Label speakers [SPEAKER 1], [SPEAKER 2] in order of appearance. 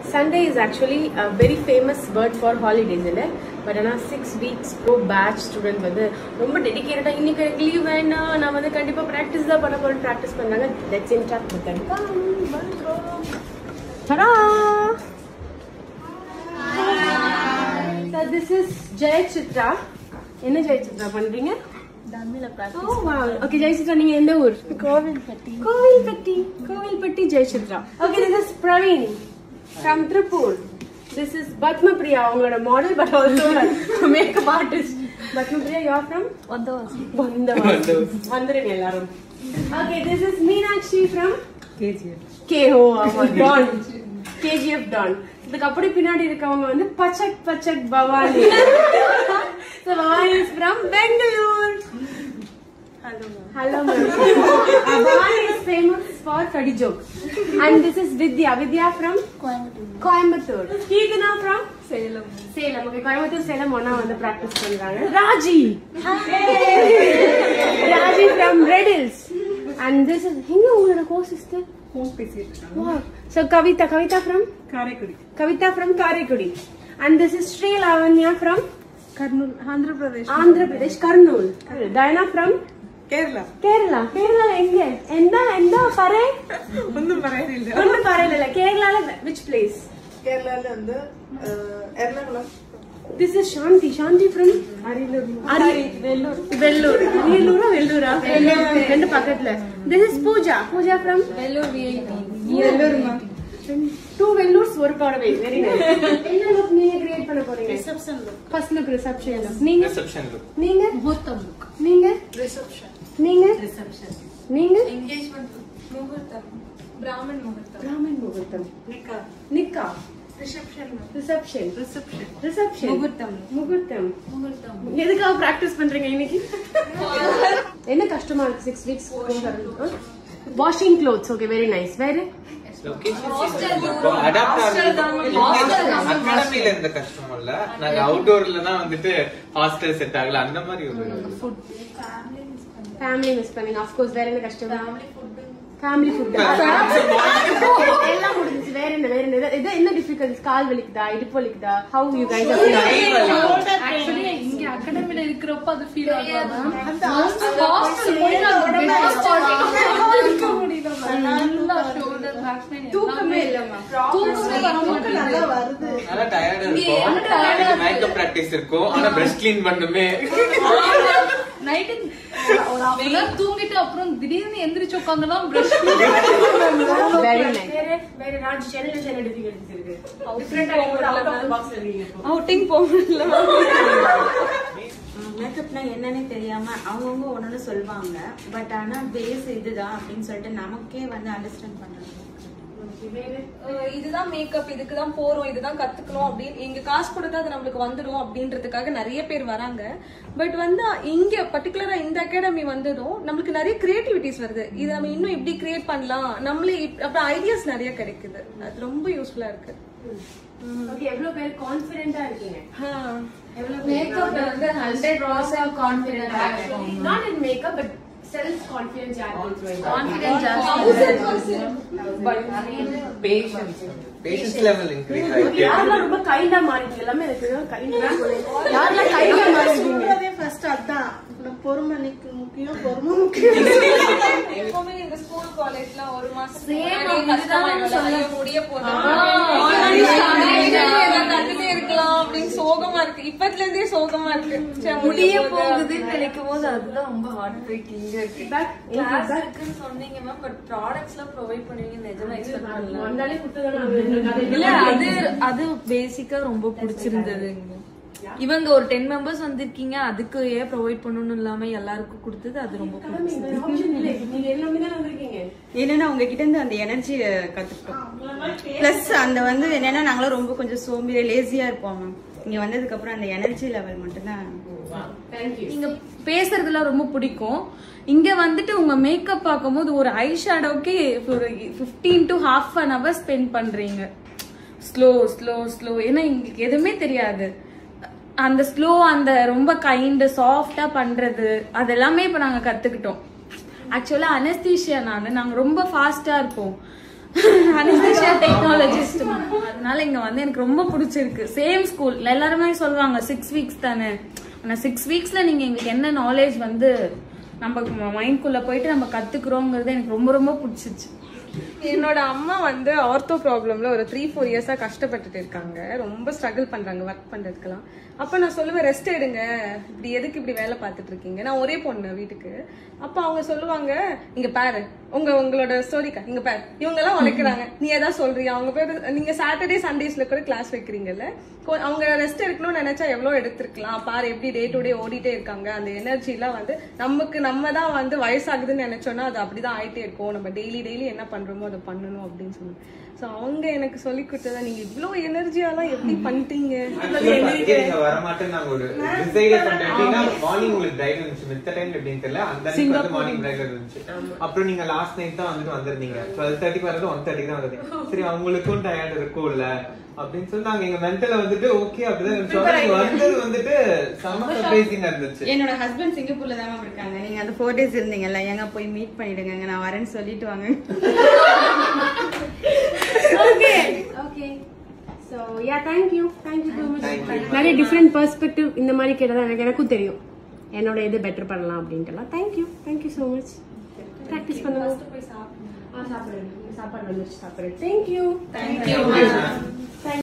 [SPEAKER 1] Sunday is actually a very famous word for holidays இல்லை but ஆனால் six weeks pro batch student வந்து ரொம்ப டெடிக்கேட்டடாக இன்னைக்கு எனக்கு லீவ் வேணாம் நான் வந்து கண்டிப்பாக ப்ராக்டிஸ் தான் பண்ண போகிறேன் ப்ராக்டிஸ் பண்ணாங்க லெட்ஸ் இன்ட்ராக்ட் வித் தம் தடா So this is Jay Chitra. என்ன ஜெய் சித்ரா பண்றீங்க oh wow okay Jay Chitra நீங்க எந்த ஊர்
[SPEAKER 2] Kovilpatti
[SPEAKER 1] Kovilpatti Kovilpatti Jay Chitra okay this is Praveen from Tiruppur this is Padmapriya அவங்களோட model but also makeup artist Padmapriya you are from
[SPEAKER 2] Vandavasi
[SPEAKER 1] Vandavasi வந்துருங்க எல்லாரும் okay this is Meenakshi from K O ஆமா டான் கேஜிஎஃப் டான் இதுக்கு அப்படி பின்னாடி இருக்கவங்க வந்து பச்சக் பச்சக் Bhavani So Bhavani is from Bangalore. Hello, ma'am. Bhavani is famous for study joke. And this is Vidya. Vidya from
[SPEAKER 2] Coimbatore
[SPEAKER 1] Coimbatore. Keerthana from
[SPEAKER 2] Salem
[SPEAKER 1] Salem okay Coimbatore Salem ஒன்னா வந்து practice பண்றாங்க ராஜி ராஜி ஃப்ரம் ரெடில்ஸ் அண்ட் திஸ் இஸ் எங்க உங்களோட co sister so Kavitha Kavitha from
[SPEAKER 3] Karaikudi
[SPEAKER 1] Kavitha from Karaikudi and this is Sri Lavanya from
[SPEAKER 3] Kurnool Andhra Pradesh
[SPEAKER 1] Andhra Pradesh Kurnool Diana from
[SPEAKER 3] Kerala
[SPEAKER 1] Kerala Kerala எங்க எந்த எந்த பறை
[SPEAKER 3] ഒന്നും പറയാനില്ല
[SPEAKER 1] ஒன்றும் பறையில கேரளால விச் பிளேஸ்
[SPEAKER 3] കേരളയിൽ ഉണ്ട് Ernakulam
[SPEAKER 1] this is Shanthi Shanthi from Ariyalur Vellore Vellore அரியலூரா வெள்ளூரா ரெண்டு பக்கத்துல this is Pooja Pooja from
[SPEAKER 2] Vellore VIT
[SPEAKER 1] to Vellore's ஒரு பறவை வெரி நைஸ் என்ன லுக் நீங்க கிரியேட் பண்ண போறீங்க
[SPEAKER 2] reception look
[SPEAKER 1] first look reception look நீங்க
[SPEAKER 4] ரிசப்ஷன் லுக்
[SPEAKER 1] நீங்க
[SPEAKER 2] முகூர்த்தம் லுக்
[SPEAKER 1] நீங்க
[SPEAKER 2] ரிசப்ஷன்
[SPEAKER 1] நீங்க
[SPEAKER 2] ரிசப்ஷன்
[SPEAKER 1] நீங்க
[SPEAKER 2] என்கேஜ்மெண்ட் முகூர்த்தம் பிராமன் முகூர்த்தம்
[SPEAKER 1] பிராமன் முகூர்த்தம்
[SPEAKER 2] நிக்கா
[SPEAKER 1] நிக்கா
[SPEAKER 2] ரிசப்ஷன்
[SPEAKER 1] ரிசப்ஷன்
[SPEAKER 2] ரிசப்ஷன்
[SPEAKER 1] ரிசப்ஷன்
[SPEAKER 2] முகூர்த்தம்
[SPEAKER 1] முகூர்த்தம்
[SPEAKER 2] முகூர்த்தம்
[SPEAKER 1] எதுக்காக பிராக்டிஸ் பண்றீங்க இன்னைக்கு என்ன கஷ்டமா இருக்கு six weeks washing clothes okay very nice வேற
[SPEAKER 4] அகாடமில இருந்த கஷ்டம் இல்ல நாங்க அவுட்டோர்ல தான் வந்துட்டு ஹாஸ்டல் செட் ஆகல அந்த மாதிரி ஒரு
[SPEAKER 1] ஃபேமிலி மிஸ் பண்ணீங்க ஆஃப் கோர்ஸ் வேற என்ன கஷ்டம் ஃபேமிலி ஃபுட் எல்லாம் முடிஞ்சுச்சு வேற என்ன வேற என்ன இது- இது என்ன டிஃபிகல்ட்ஸ் கால் வலிக்குதா இடுப்பு வலிக்குதா ஹவ் யூ கைஸ்
[SPEAKER 2] ஆக்சுவலி இங்க அகாடமில இருக்கிறப்ப அது ஃபீல் ஆகாது அந்த ஹாஸ்டல் போய் இருக்க முடியல நல்லா ஷோல்டர் பேக் பெயின்
[SPEAKER 1] தூக்கமே இல்லம்மா
[SPEAKER 2] தூக்கமே வர மாட்டேங்குது
[SPEAKER 4] நல்லா டயர்டா இருக்கும் மேக்கப் பிராக்டிஸ் இருக்கும் ஆனா பிரஷ் கிளீன் பண்ணுமே
[SPEAKER 2] நைட்டு ஒரு half an hour தூங்கிட்டு அப்புறம் திடீர்னு எந்திரிச்சு உட்காந்தனா பிரஷ்
[SPEAKER 1] வெரி நைஸ் வேற வேற ராஜ் சென்னையில என்ன டிஃபிகல்ட்ஸ் இருக்கு டிஃபரெண்டா அவுட் ஆஃப் தி பாக்ஸ் இருக்கீங்க
[SPEAKER 2] அவுட்டிங் போகல
[SPEAKER 5] மேக்கப்னா என்னன்னே தெரியாம அவங்கவுங்க ஒன்னு சொல்லுவாங்க பட் ஆனா பேஸ் இதுதான் அப்படின்னு சொல்லிட்டு நமக்கே வந்து அண்டர்ஸ்டாண்ட் பண்றது
[SPEAKER 6] அஹ் இதுதான் மேக்கப் இதுக்கு தான் போறோம் இதுதான் கத்துக்கணும் அப்படின்னு இங்க காசு கொடுத்தா அது நம்மளுக்கு வந்துடும் அப்படின்றதுக்காக நிறைய பேர் வராங்க பட் வந்து இங்க பர்டிகுலரா இந்த அகாடமி வந்ததும் நம்மளுக்கு நிறைய கிரியேட்டிவிட்டிஸ் வருது இது நம்ம இன்னும் இப்படி கிரியேட் பண்ணலாம் நம்மளே இப்- அப்புறம் ஐடியாஸ் நிறைய கிடைக்குது அது ரொம்ப யூஸ்ஃபுல்லா இருக்கு
[SPEAKER 1] ஓகே எவ்வளவு பேர் கான்ஃபிடென்ட்டா இருக்கீங்க
[SPEAKER 6] ஆஹ்
[SPEAKER 1] எவ்வளவு
[SPEAKER 2] மேக்கப் வந்து hundred percent confident
[SPEAKER 1] not in makeup but self confidence யாருக்கு
[SPEAKER 2] கான்பிடென்ட் ஜாஸ்தி
[SPEAKER 4] பேஷன்ஸ் லெவல் இன்க்ரீஸ் ஆயிருக்கு
[SPEAKER 1] யாரெல்லாம் ரொம்ப கைண்டா மாறிட்டீங்க எல்லாமே எனக்கு கைண்டா யாரெல்லாம் கைண்டா மாறிட்டீங்க
[SPEAKER 3] ஃபர்ஸ்ட் அதான் பொறுமை நிக்கு முக்கியம் பொறுமை முக்கியம்
[SPEAKER 6] எப்பவுமே இந்த ஸ்கூல் காலேஜ்ல ஒரு மாசம்
[SPEAKER 2] Same இதுதான் சொல்ல-
[SPEAKER 6] முடிய போதும்
[SPEAKER 2] ஆ.
[SPEAKER 6] கத்துட்டே இருக்கலாம் அப்படின்னு சோகமா இருக்கு இப்பத்துல இருந்தே சோகமா இருக்கு சே,
[SPEAKER 7] முடிய
[SPEAKER 6] போகுது.
[SPEAKER 7] போகுதுன்னு நினைக்கும் போது அதுதான் ரொம்ப ஹார்ட் பிரேக்கிங்கா இருக்கு
[SPEAKER 1] Back.
[SPEAKER 7] கிளாஸ் இருக்குன்னு சொன்னீங்க மேம் பட் ப்ராடக்ட்ஸ் எல்லாம் ப்ரொவைட் பண்ணுவீங்க நிஜமா எக்ஸ்பெக்ட் பண்ணல
[SPEAKER 1] வந்தாலே குத்துதானே
[SPEAKER 7] இல்ல அது அது பேசிக்கா ரொம்ப பிடிச்சிருந்தது இவங்க ஒரு டென் மெம்பர்ஸ் வந்திருக்கீங்க அதுக்கு ஏன் ப்ரொவைட் பண்ணணும் இல்லாம எல்லாருக்கும் கொடுத்தது அது ரொம்ப பிடிச்சது
[SPEAKER 1] ஆப்ஷன் இல்லை நீங்க எல்லாமே தான் வந்திருக்கீங்க
[SPEAKER 5] என்னன்னா உங்ககிட்ட இருந்து அந்த எனர்ஜியை கத்துக்கிட்டோம் பிளஸ் அந்த வந்து என்னன்னா நாங்களும் ரொம்ப கொஞ்சம் சோம்பேறி லேசியா இருப்போம் மேம் இங்க வந்ததுக்கு அப்புறம் அந்த எனர்ஜி லெவல் மட்டும்தான்
[SPEAKER 1] தேங்க்யூ
[SPEAKER 7] நீங்க பேசுறதுலாம் ரொம்ப பிடிக்கும் இங்க வந்துட்டு உங்க மேக்கப் பார்க்கும்போது ஒரு ஐ ஷேடோக்கே ஒரு fifteen to half an hour spend பண்றீங்க ஸ்லோ ஸ்லோ ஸ்லோ ஏன்னா எங்களுக்கு எதுவுமே தெரியாது அந்த ஸ்லோ அந்த ரொம்ப கைண்டு சாஃப்டா பண்றது அதெல்லாமே இப்ப நாங்க கத்துக்கிட்டோம் ஆக்சுவலா அனஸ்தீஷியா நாங்க நாங்க ரொம்ப ஃபாஸ்டா இருப்போம் அனிஸ்தேஷியா டெக்னாலஜிஸ்ட் அதனால இங்க வந்து எனக்கு ரொம்ப பிடிச்சிருக்கு சேம் ஸ்கூல் எல்லாருமே சொல்லுவாங்க சிக்ஸ் வீக்ஸ் தானே ஆனா சிக்ஸ் வீக்ஸ்ல நீங்க எங்களுக்கு என்ன நாலேஜ் வந்து நம்ம மைண்ட்குள்ள போயிட்டு நம்ம கத்துக்கிறோங்கிறது எனக்கு ரொம்ப ரொம்ப பிடிச்சிச்சு
[SPEAKER 6] என்னோட அம்மா வந்து ஆர்த்தோ ப்ராப்ளம்ல ஒரு த்ரீ ஃபோர் இயர்ஸா கஷ்டப்பட்டுட்டு இருக்காங்க ரொம்ப ஸ்ட்ரகிள் பண்றாங்க ஒர்க் பண்றதுக்கெல்லாம் அப்ப நான் சொல்லுவேன் ரெஸ்ட் எடுங்க இப்படி எதுக்கு இப்படி வேலை பார்த்துட்டு இருக்கீங்க நான் ஒரே பொண்ணு வீட்டுக்கு அப்ப அவங்க சொல்லுவாங்க இங்க பாரு உங்க உங்களோட ஸ்டோரிக்கா இங்க பாரு இவங்க எல்லாம் உழைக்கிறாங்க நீ ஏதாவது சொல்றியா அவங்க பேர் நீங்க சாட்டர்டே சண்டேஸ்ல கூட கிளாஸ் வைக்கிறீங்கல்ல கொ- அவங்க ரெஸ்ட் எடுக்கணும்னு நினைச்சா எவ்வளவு எடுத்திருக்கலாம் பாரு எப்படி டே டு டே ஓடிட்டே இருக்காங்க அந்த எனர்ஜி எல்லாம் வந்து நமக்கு நம்ம தான் வந்து வயசாகுதுன்னு நினைச்சோம்னா அது அப்படிதான் ஆயிட்டே இருக்கும் நம்ம டெய்லி டெய்லி என்ன பண்றோமோ அதை பண்ணணும் அப்படின்னு சொல்லி சோ அவங்க எனக்கு சொல்லி கொடுத்ததா நீங்க இவ்வளவு எனர்ஜியாலாம் எப்படி பண்ணிட்டீங்க
[SPEAKER 4] நீங்க வரமாட்டேன்னு நாங்க ஒரு டிசைட் பண்ணிட்டோம் எப்படின்னா மார்னிங் உங்களுக்கு பிரைட் இருந்துச்சு மித்த டைம் எப்படின்னு தெரியல அந்த அன்னைக்கு வந்து மார்னிங் பிரைட் இருந்துச்சு அப்புறம் நீங்க லாஸ்ட் நைட் தான் வந்துட்டு வந்திருந்தீங்க டுவெல் தேர்ட்டிக்கு வரது ஒன் தேர்ட்டிக்கு தான் வந்திருந்தீங்க சரி அவங்களுக்கும் டயர்ட் இருக்கும்ல அப்படின்னு சொல்லி நாங்க எங்க மென்டல வந்துட்டு ஓகே அப்படிதான் நினைச்சோம் நீங்க வந்தது வந்துட்டு செம சர்ப்ரைசிங்கா இருந்துச்சு
[SPEAKER 5] என்னோட ஹஸ்பண்ட் சிங்கப்பூர்ல தான் மேம் இருக்காங்க நீங்க அந்த ஃபோர் டேஸ் இருந்தீங்கல்ல எங்க போய் மீட் பண்ணிடுங்க நான் வரேன்னு சொல்லிட்டு வாங்க
[SPEAKER 1] okay okay so yeah thank you thank you so much நிறைய டிஃப்ரெண்ட் பெர்ஸ்பெக்டிவ் இந்த மாதிரி கேட்டதா எனக்கு எனக்கும் தெரியும் என்னோட இது பெட்டர் பண்ணலாம் அப்படின்ட்டுலாம் thank you thank you so much practice பண்ணுங்க ஆ சாப்பிடுறேன் சாப்பாடு வந்துருச்சு சாப்பிடுறேன் தேங்க்யூ
[SPEAKER 4] Thank you.